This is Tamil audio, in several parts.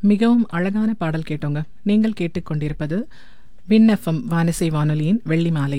மிகவும் அழகான பாடல் கேட்டோங்க நீங்கள் கேட்டுக்கொண்டிருப்பது வின் எஃப்எம் வானிசை வானொலியின் வெள்ளி மாலை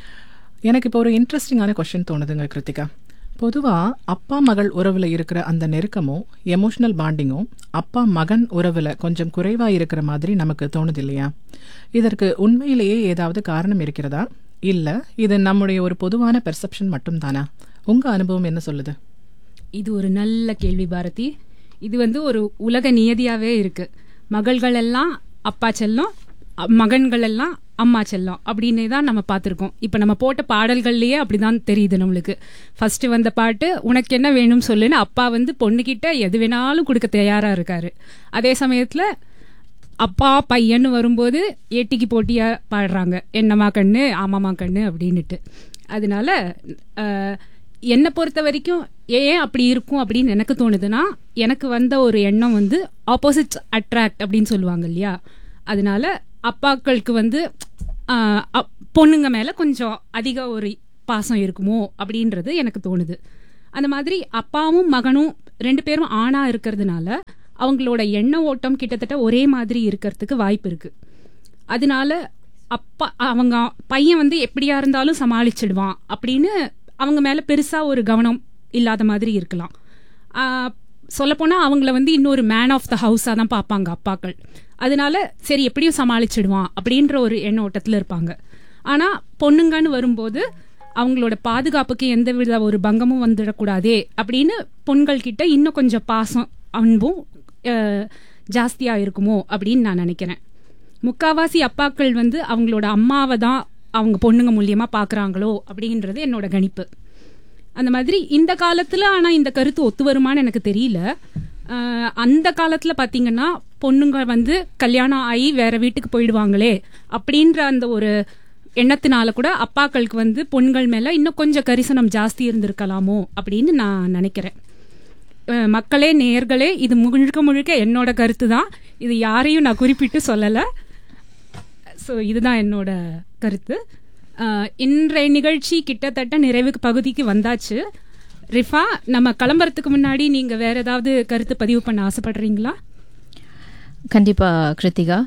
எனக்கு இப்போ ஒரு இன்ட்ரெஸ்டிங்கான கொஷின் தோணுதுங்க கிருத்திகா பொதுவாக அப்பா மகள் உறவில் இருக்கிற அந்த நெருக்கமும் எமோஷனல் பாண்டிங்கும் அப்பா மகன் உறவில் கொஞ்சம் குறைவாக இருக்கிற மாதிரி நமக்கு தோணுது இல்லையா இதற்கு உண்மையிலேயே ஏதாவது காரணம் இருக்கிறதா இல்லை இது நம்முடைய ஒரு பொதுவான பெர்செப்ஷன் மட்டும்தானா உங்கள் அனுபவம் என்ன சொல்லுது இது ஒரு நல்ல கேள்வி பாரதி இது வந்து ஒரு உலக நியதியாவே இருக்கு மகள்கள் எல்லாம் அப்பா செல்லம் அ- மகன்கள் எல்லாம் அம்மா செல்லம் அப்படின்னு தான் நம்ம பார்த்துருக்கோம் இப்போ நம்ம போட்ட பாடல்கள்லயே அப்படிதான் தெரியுது நம்மளுக்கு ஃபர்ஸ்ட் வந்த பாட்டு உனக்கு என்ன வேணும் சொல்லுன்னு அப்பா வந்து பொண்ணுகிட்ட எது வேணாலும் கொடுக்க தயாரா இருக்காரு அதே சமயத்துல அப்பா பையன்னு வரும்போது ஏட்டிக்கு போட்டியா பாடுறாங்க என்னம்மா கண்ணு ஆமாம்மா கண்ணு அப்படின்னுட்டு அதனால அஹ், என்னை பொறுத்த வரைக்கும் ஏன் அப்படி இருக்கும் அப்படின்னு எனக்கு தோணுதுன்னா எனக்கு வந்த ஒரு எண்ணம் வந்து ஆப்போசிட்ஸ் அட்ராக்ட் அப்படின்னு சொல்லுவாங்க இல்லையா அதனால அப்பாக்களுக்கு வந்து ஆஹ், அப்- பொண்ணுங்க மேல கொஞ்சம் அதிக ஒரு பாசம் இருக்குமோ அப்படின்றது எனக்கு தோணுது அந்த மாதிரி அப்பாவும் மகனும் ரெண்டு பேரும் ஆணா இருக்கிறதுனால அவங்களோட எண்ண ஓட்டம் கிட்டத்தட்ட ஒரே மாதிரி இருக்கிறதுக்கு வாய்ப்பு இருக்கு அதனால அப்பா அவங்க பையன் வந்து எப்படியா இருந்தாலும் சமாளிச்சிடுவான் அப்படின்னு அவங்க மேல பெருசா ஒரு கவனம் இல்லாத மாதிரி இருக்கலாம் சொல்லப்போனால் அவங்கள வந்து இன்னொரு மேன் ஆஃப் த ஹவுஸாக தான் பார்ப்பாங்க அப்பாக்கள் அதனால சரி எப்படியும் சமாளிச்சிடுவான் அப்படின்ற ஒரு எண்ண ஓட்டத்தில் இருப்பாங்க ஆனால் பொண்ணுங்கன்னு வரும்போது அவங்களோட பாதுகாப்புக்கு எந்த வித ஒரு பங்கமும் வந்துடக்கூடாதே அப்படின்னு பொண்கள் கிட்ட இன்னும் கொஞ்சம் பாசம் அன்பும் அஹ், ஜாஸ்தியா இருக்குமோ அப்படின்னு நான் நினைக்கிறேன் முக்காவாசி அப்பாக்கள் வந்து அவங்களோட அம்மாவை தான் அவங்க பொண்ணுங்க மூலியமா பார்க்கறாங்களோ அப்படின்றது என்னோட கணிப்பு அந்த மாதிரி இந்த காலத்துல ஆனா இந்த கருத்து ஒத்து வருமான்னு எனக்கு தெரியல ஆஹ் அந்த காலத்துல பாத்தீங்கன்னா பொண்ணுங்க வந்து கல்யாணம் ஆகி வேற வீட்டுக்கு போயிடுவாங்களே அப்படின்ற அந்த ஒரு எண்ணத்தினால கூட அப்பாக்களுக்கு வந்து பொண்கள் மேல இன்னும் கொஞ்சம் கரிசனம் ஜாஸ்தி இருந்திருக்கலாமோ அப்படின்னு நான் நினைக்கிறேன் அஹ் மக்களே நேயர்களே இது முழுக்க முழுக்க என்னோட கருத்து தான் இது யாரையும் நான் குறிப்பிட்டு சொல்லலை ஸோ இதுதான் என்னோட கருத்து அஹ் இன்றைய நிகழ்ச்சி கிட்டத்தட்ட நிறைவு பகுதிக்கு வந்தாச்சு ரிஃபா நம்ம கிளம்புறதுக்கு முன்னாடி நீங்க வேற ஏதாவது கருத்து பதிவு பண்ண ஆசைப்படுறீங்களா கண்டிப்பா கிருத்திகா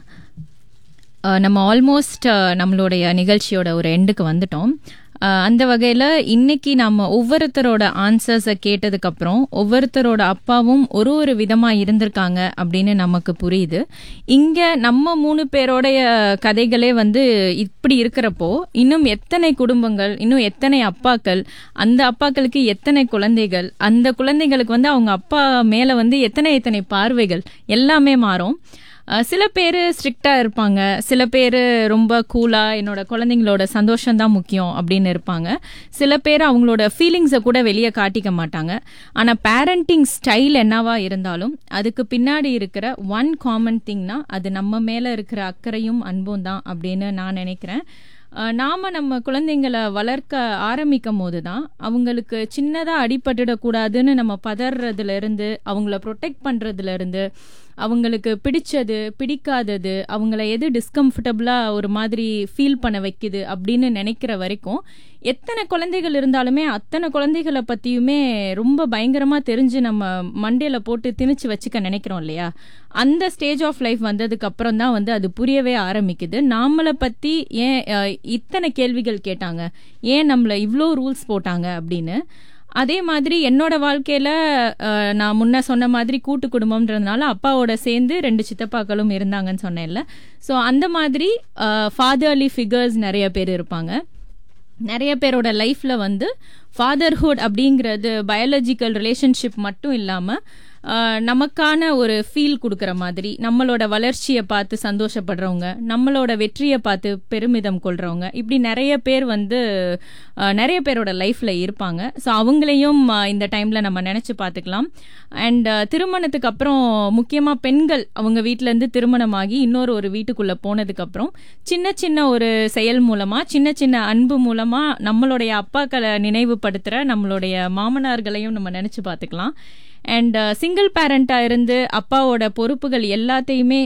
அஹ், நம்ம ஆல்மோஸ்ட் நம்மளுடைய நிகழ்ச்சியோட ஒரு எண்டுக்கு வந்துட்டோம் அஹ், அந்த வகையில் இன்னைக்கு நம்ம ஒவ்வொருத்தரோட ஆன்சர்ஸை கேட்டதுக்கப்புறம் ஒவ்வொருத்தரோட அப்பாவும் ஒரு ஒரு விதமாக இருந்திருக்காங்க அப்படின்னு நமக்கு புரியுது இங்கே நம்ம மூணு பேரோடைய கதைகளே வந்து இப்படி இருக்கிறப்போ இன்னும் எத்தனை குடும்பங்கள் இன்னும் எத்தனை அப்பாக்கள் அந்த அப்பாக்களுக்கு எத்தனை குழந்தைகள் அந்த குழந்தைகளுக்கு வந்து அவங்க அப்பா மேலே வந்து எத்தனை எத்தனை பார்வைகள் எல்லாமே மாறும் அஹ் சில பேர் ஸ்ட்ரிக்டாக இருப்பாங்க சில பேர் ரொம்ப கூலாக என்னோட குழந்தைங்களோட சந்தோஷம் தான் முக்கியம் அப்படின்னு இருப்பாங்க சில பேர் அவங்களோட ஃபீலிங்ஸை கூட வெளியே காட்டிக்க மாட்டாங்க ஆனால் பேரண்டிங் ஸ்டைல் என்னவா இருந்தாலும் அதுக்கு பின்னாடி இருக்கிற ஒன் காமன் திங்னா அது நம்ம மேலே இருக்கிற அக்கறையும் அன்பும் தான் அப்படின்னு நான் நினைக்கிறேன் அஹ் நாம நம்ம குழந்தைங்களை வளர்க்க ஆரம்பிக்கும் போது தான் அவங்களுக்கு சின்னதாக அடிபட்டுடக்கூடாதுன்னு நம்ம பதறதுல இருந்து அவங்கள ப்ரொடெக்ட் பண்றதுல இருந்து அவங்களுக்கு பிடிச்சது பிடிக்காதது அவங்கள எது டிஸ்கம்ஃபர்டபுளாக ஒரு மாதிரி ஃபீல் பண்ண வைக்குது அப்படின்னு நினைக்கிற வரைக்கும் எத்தனை குழந்தைகள் இருந்தாலுமே அத்தனை குழந்தைகளை பற்றியுமே ரொம்ப பயங்கரமாக தெரிஞ்சு நம்ம மண்டையில் போட்டு திணிச்சு வச்சுக்க நினைக்கிறோம் இல்லையா அந்த ஸ்டேஜ் ஆஃப் லைஃப் வந்ததுக்கு அப்புறம் தான் வந்து அது புரியவே ஆரம்பிக்குது நாமளை பற்றி ஏன் அஹ், இத்தனை கேள்விகள் கேட்டாங்க ஏன் நம்மளை இவ்வளோ ரூல்ஸ் போட்டாங்க அப்படின்னு அதே மாதிரி என்னோட வாழ்க்கையில அஹ், நான் முன்ன சொன்ன மாதிரி கூட்டு குடும்பம்ன்றதுனால அப்பாவோட சேர்ந்து ரெண்டு சித்தப்பாக்களும் இருந்தாங்கன்னு சொன்னேன்ல ஸோ அந்த மாதிரி ஃபாதர்லி ஃபிகர்ஸ் நிறைய பேர் இருப்பாங்க நிறைய பேரோட லைஃப்ல வந்து ஃபாதர்ஹுட் அப்படிங்கிறது பயாலஜிக்கல் ரிலேஷன்ஷிப் மட்டும் இல்லாம ஆஹ், நமக்கான ஒரு ஃபீல் கொடுக்குற மாதிரி நம்மளோட வளர்ச்சியை பார்த்து சந்தோஷப்படுறவங்க நம்மளோட வெற்றியை பார்த்து பெருமிதம் கொள்றவங்க இப்படி நிறைய பேர் வந்து ஆஹ், நிறைய பேரோட லைஃப்ல இருப்பாங்க ஸோ அவங்களையும் ஆஹ், இந்த டைம்ல நம்ம நினைச்சு பார்த்துக்கலாம் அண்ட் திருமணத்துக்கு அப்புறம் முக்கியமா பெண்கள் அவங்க வீட்ல இருந்து திருமணமாகி இன்னொரு ஒரு வீட்டுக்குள்ள போனதுக்கு அப்புறம் சின்ன சின்ன ஒரு செயல் மூலமா சின்ன சின்ன அன்பு மூலமா நம்மளுடைய அப்பாக்களை நினைவுபடுத்துற நம்மளுடைய மாமனார்களையும் நம்ம நினைச்சு பார்த்துக்கலாம் அண்ட் சிங்கிள் பேரண்டா இருந்து அப்பாவோட பொறுப்புகள் எல்லாத்தையுமே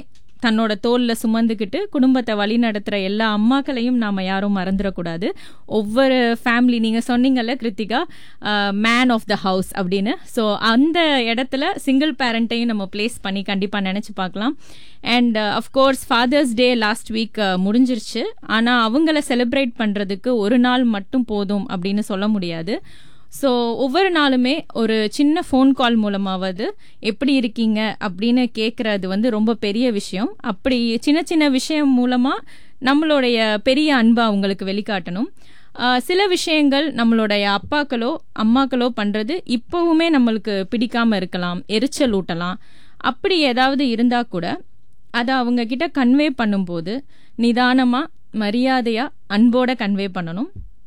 தன்னோட தோல்ல சுமந்துக்கிட்டு குடும்பத்தை வழி நடத்துற எல்லா அம்மாக்களையும் நாம யாரும் மறந்துடக்கூடாது ஒவ்வொரு ஃபேமிலி நீங்க சொன்னீங்கல்ல Krithika man of the house அப்படின்னு ஸோ அந்த இடத்துல சிங்கிள் பேரண்ட்டையும் நம்ம பிளேஸ் பண்ணி கண்டிப்பா நினைச்சு பார்க்கலாம் and of course father's day last week முடிஞ்சிருச்சு ஆனா அவங்கள செலிப்ரேட் பண்றதுக்கு ஒரு நாள் மட்டும் போதும் அப்படின்னு சொல்ல முடியாது ஸோ ஒவ்வொரு நாளுமே ஒரு சின்ன ஃபோன் கால் மூலமாவது எப்படி இருக்கீங்க அப்படின்னு கேட்குறது வந்து ரொம்ப பெரிய விஷயம் அப்படி சின்ன சின்ன விஷயம் மூலமாக நம்மளுடைய பெரிய அன்பை அவங்களுக்கு வெளிக்காட்டணும் ஆஹ் சில விஷயங்கள் நம்மளுடைய அப்பாக்களோ அம்மாக்களோ பண்ணுறது இப்போவுமே நம்மளுக்கு பிடிக்காம இருக்கலாம் எரிச்சல் ஊட்டலாம் அப்படி ஏதாவது இருந்தால் கூட அதை அவங்க கிட்ட கன்வே பண்ணும்போது நிதானமாக மரியாதையாக அன்போட கன்வே பண்ணணும்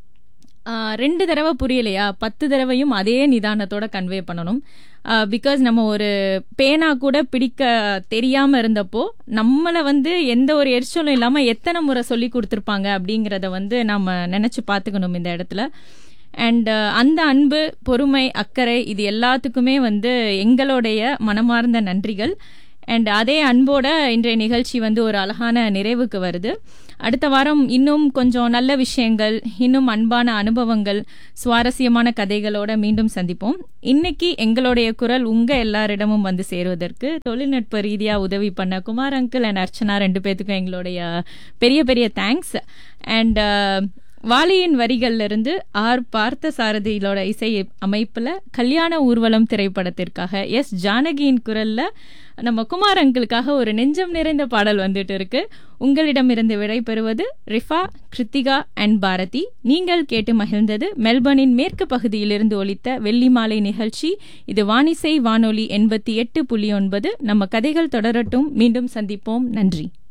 ஆஹ் ரெண்டு தடவை புரியலையா பத்து தடவையும் அதே நிதானத்தோட கன்வே பண்ணணும் பிகாஸ் நம்ம ஒரு பேனா கூட பிடிக்க தெரியாம இருந்தப்போ நம்மளை வந்து எந்த ஒரு எரிச்சலும் இல்லாம எத்தனை முறை சொல்லி கொடுத்துருப்பாங்க அப்படிங்கிறத வந்து நம்ம நினைச்சு பார்த்துக்கணும் இந்த இடத்துல அண்ட் அந்த அன்பு பொறுமை அக்கறை இது எல்லாத்துக்குமே வந்து எங்களுடைய மனமார்ந்த நன்றிகள் அண்ட் அதே அன்போட இன்றைய நிகழ்ச்சி வந்து ஒரு அழகான நிறைவுக்கு வருது அடுத்த வாரம் இன்னும் கொஞ்சம் நல்ல விஷயங்கள் இன்னும் அன்பான அனுபவங்கள் சுவாரஸ்யமான கதைகளோட மீண்டும் சந்திப்போம் இன்னைக்கு எங்களுடைய குரல் உங்க எல்லாரிடமும் வந்து சேருவதற்கு தொழில்நுட்ப ரீதியா உதவி பண்ண குமார் அங்கிள் அண்ட் அர்ச்சனா ரெண்டு பேத்துக்கும் எங்களுடைய பெரிய பெரிய தேங்க்ஸ் அண்ட் வாலியின் வரிகள்ல இருந்து ஆர் பார்த்த சாரதியிலோட இசை அமைப்புல கல்யாண ஊர்வலம் திரைப்படத்திற்காக எஸ் ஜானகியின் குரல்ல நம்ம குமார் அங்கிளுக்காக ஒரு நெஞ்சம் நிறைந்த பாடல் வந்துட்டு இருக்கு உங்களிடமிருந்து விடை பெறுவது ரிஃபா கிருத்திகா அண்ட் பாரதி நீங்கள் கேட்டு மகிழ்ந்தது மெல்பர்னின் மேற்கு பகுதியிலிருந்து ஒலித்த வெள்ளி மாலை நிகழ்ச்சி இது வானிசை வானொலி எண்பத்தி எட்டு புள்ளி ஒன்பது நம்ம கதைகள் தொடரட்டும் மீண்டும் சந்திப்போம் நன்றி